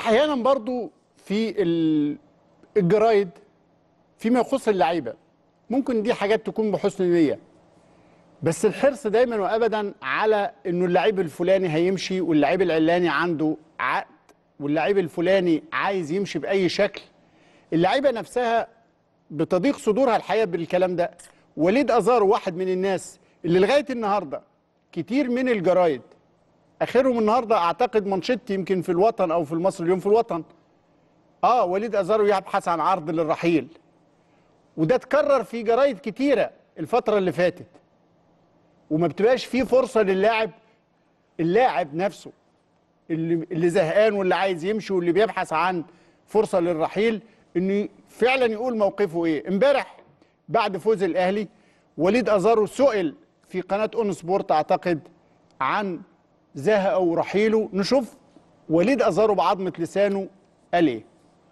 احيانا برضو في ال- الجرايد فيما يخص اللعيبه ممكن دي حاجات تكون بحسن نيه بس الحرص دايما وابدا على انه اللعيب الفلاني هيمشي واللعيب العلاني عنده عقد واللعيب الفلاني عايز يمشي باي شكل اللعيبه نفسها بتضيق صدورها الحقيقه بالكلام ده وليد ازارو واحد من الناس اللي لغايه النهارده كتير من الجرايد اخرهم النهارده اعتقد منشط يمكن في الوطن او في المصري اليوم في الوطن اه وليد ازارو يبحث عن عرض للرحيل وده اتكرر في جرايد كتيره الفتره اللي فاتت وما بتبقاش فيه فرصه للاعب اللاعب نفسه اللي اللي زهقان واللي عايز يمشي واللي بيبحث عن فرصه للرحيل انه فعلا يقول موقفه ايه امبارح بعد فوز الاهلي وليد ازارو سئل في قناه اون سبورت اعتقد عن زهقه ورحيله نشوف وليد ازارو بعظمه لسانه قال ايه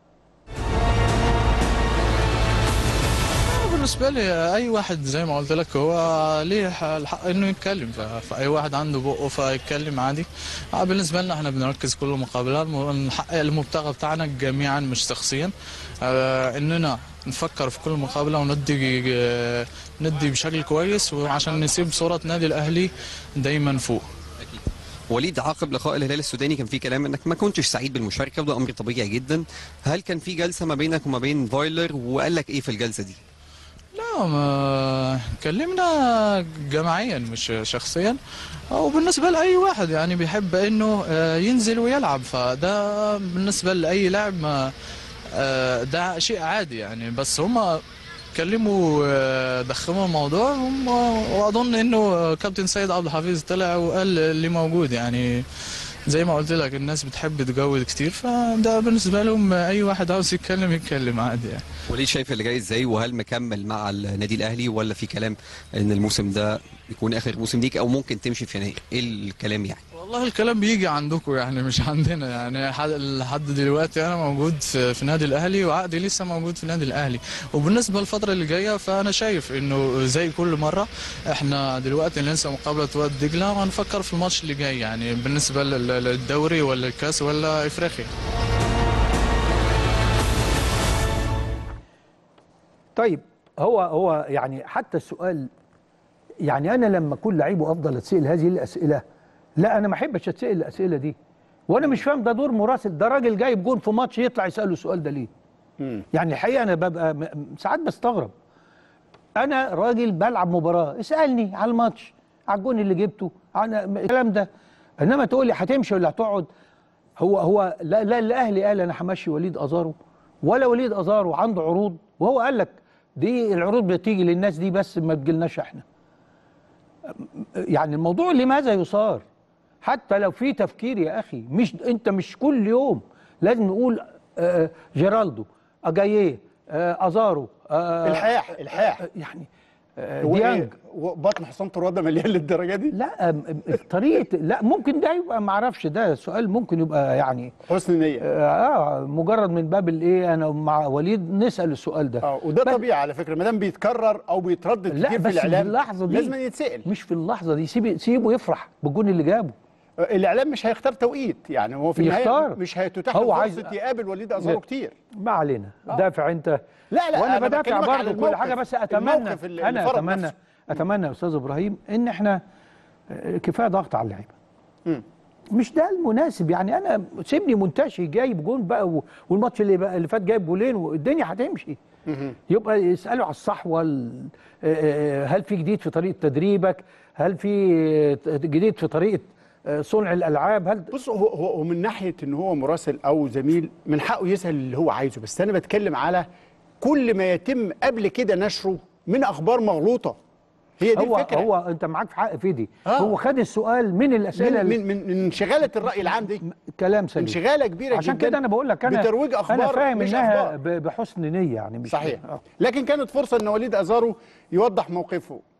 بالنسبة لي أي واحد زي ما قلت لك هو ليه ح- الحق إنه يتكلم ف- فأي واحد عنده بقه فيتكلم عادي آه، بالنسبة لنا إحنا بنركز كل مقابلة الم- نحقق المبتغى بتاعنا جميعا مش شخصيا آه، إننا نفكر في كل مقابلة وندي آه، ندي بشكل كويس وعشان نسيب صورة نادي الأهلي دايما فوق وليد عقب لقاء الهلال السوداني كان في كلام انك ما كنتش سعيد بالمشاركه وده امر طبيعي جدا هل كان في جلسه ما بينك وما بين فايلر وقال لك ايه في الجلسه دي لا ما كلمنا جماعيا مش شخصيا وبالنسبة لأي واحد يعني بيحب إنه آه، ينزل ويلعب فده بالنسبة لأي لاعب ما آه، ده شيء عادي يعني بس هم كلموا آه، دخلوا الموضوع هم- وأظن إنه كابتن سيد عبد الحفيظ طلع وقال اللي موجود يعني زي ما قلت لك الناس بتحب تجود كتير فده بالنسبة لهم أي واحد عاوز يتكلم يتكلم عادي يعني وليد شايف اللي جاي ازاي وهل مكمل مع النادي الاهلي ولا في كلام ان الموسم ده يكون اخر موسم ليك او ممكن تمشي في يناير ايه الكلام يعني والله الكلام بيجي عندكم يعني مش عندنا يعني حد- لحد دلوقتي انا موجود في في نادي الاهلي وعقدي لسه موجود في نادي الاهلي وبالنسبه للفتره اللي جايه فانا شايف انه زي كل مره احنا دلوقتي لسه مقابله واد دجله وهنفكر في الماتش اللي جاي يعني بالنسبه لل- للدوري ولا الكاس ولا افريقيا طيب هو هو يعني حتى السؤال يعني انا لما اكون لعيب وافضل اتسال هذه الاسئله لا انا ما احبش اتسال الاسئله دي وانا مش فاهم ده دور مراسل ده راجل جايب جون في ماتش يطلع يساله السؤال ده ليه يعني الحقيقه انا ببقى م- م- ساعات بستغرب انا راجل بلعب مباراه اسالني على الماتش على الجون اللي جبته على الكلام ده انما تقول لي هتمشي ولا هتقعد هو هو لا لا الاهلي قال انا همشي وليد ازارو ولا وليد ازارو عنده عروض وهو قال لك دي العروض بتيجي للناس دي بس ما تجيلناش احنا يعني الموضوع لماذا يصار حتى لو في تفكير يا اخي مش انت مش كل يوم لازم نقول آه، جيرالدو اجاييه آه، ازارو آه، الحاح الحاح يعني آه، هو ديانج إيه؟ هو بطن حسام طروادة مليان للدرجه دي لا م- م- طريقه لا ممكن ده يبقى ما اعرفش ده سؤال ممكن يبقى يعني حسن نيه اه مجرد من باب الايه انا مع وليد نسال السؤال ده اه وده بس- طبيعي على فكره ما دام بيتكرر او بيتردد لا كتير في بس في الاعلام اللحظه دي لازم يتسال مش في اللحظه دي سيبه سيبه يفرح بالجون اللي جابه الاعلام مش هيختار توقيت يعني هو في النهايه يختار. مش هيتتاح هو له عايز- فرصه يقابل وليد ازارو لا. كتير ما علينا دافع انت لا لا وانا أنا بدافع بكلمك على برضه كل الموقف. حاجه بس اتمنى الموقف اللي- اللي انا فرض اتمنى نفسه. اتمنى يا استاذ ابراهيم ان احنا آه، كفايه ضغط على اللعيبه مش ده المناسب يعني انا سيبني منتشي جايب جون بقى و- والماتش اللي بقى اللي فات جايب جولين والدنيا هتمشي يبقى يسالوا على الصحوه ال- آه، هل في جديد في طريقه تدريبك هل في آه، جديد في طريقه آه، صنع الالعاب هل بص هو هو هو من ناحيه ان هو مراسل او زميل من حقه يسال اللي هو عايزه بس انا بتكلم على كل ما يتم قبل كده نشره من اخبار مغلوطه هي دي هو الفكره هو انت معاك في حق في دي آه. هو خد السؤال من الاسئله من اللي- من من انشغاله الراي العام دي كلام سليم انشغاله كبيره عشان جدا كده انا بقول لك انا بترويج اخبار انا فاهم مش انها أخبار. ب- بحسن نيه يعني مش صحيح آه. لكن كانت فرصه ان وليد ازارو يوضح موقفه